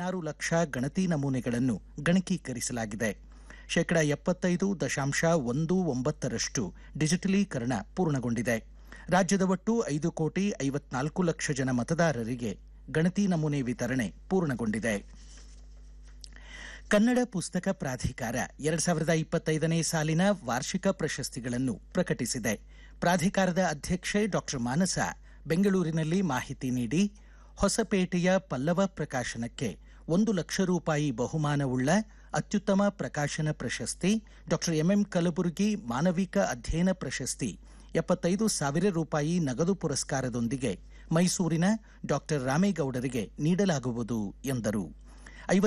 ಹದಿನಾರು ಲಕ್ಷ ಗಣತಿ ನಮೂನೆಗಳನ್ನು ಗಣಕೀಕರಿಸಲಾಗಿದೆ ಶೇಕಡ ಎಪ್ಪತ್ತೈದು ದಶಾಂಶ ಒಂದು ಒಂಬತ್ತರಷ್ಟು ಡಿಜಿಟಲೀಕರಣ ಪೂರ್ಣಗೊಂಡಿದೆ ರಾಜ್ಯದ ಒಟ್ಟು ಐದು ಕೋಟಿ ಐವತ್ನಾಲ್ಕು ಲಕ್ಷ ಜನ ಮತದಾರರಿಗೆ ಗಣತಿ ನಮೂನೆ ವಿತರಣೆ ಪೂರ್ಣಗೊಂಡಿದೆ ಕನ್ನಡ ಪುಸ್ತಕ ಪ್ರಾಧಿಕಾರ ಎರಡ್ ಸಾವಿರದ ಇಪ್ಪತ್ತೈದನೇ ಸಾಲಿನ ವಾರ್ಷಿಕ ಪ್ರಶಸ್ತಿಗಳನ್ನು ಪ್ರಕಟಿಸಿದೆ ಪ್ರಾಧಿಕಾರದ ಅಧ್ಯಕ್ಷೆ ಡಾಕ್ಟರ್ ಮಾನಸ ಬೆಂಗಳೂರಿನಲ್ಲಿ ಮಾಹಿತಿ ನೀಡಿ ಹೊಸಪೇಟೆಯ ಪಲ್ಲವ ಪ್ರಕಾಶನಕ್ಕೆ ಒಂದು ಲಕ್ಷ ರೂಪಾಯಿ ಬಹುಮಾನವುಳ್ಳ ಅತ್ಯುತ್ತಮ ಪ್ರಕಾಶನ ಪ್ರಶಸ್ತಿ ಡಾಕ್ಟರ್ ಎಂಎಂ ಕಲಬುರ್ಗಿ ಮಾನವಿಕ ಅಧ್ಯಯನ ಪ್ರಶಸ್ತಿ ಎಪ್ಪತ್ತೈದು ಸಾವಿರ ರೂಪಾಯಿ ನಗದು ಪುರಸ್ಕಾರದೊಂದಿಗೆ ಮೈಸೂರಿನ ಡಾಕ್ಟರ್ ರಾಮೇಗೌಡರಿಗೆ ನೀಡಲಾಗುವುದು ಎಂದರು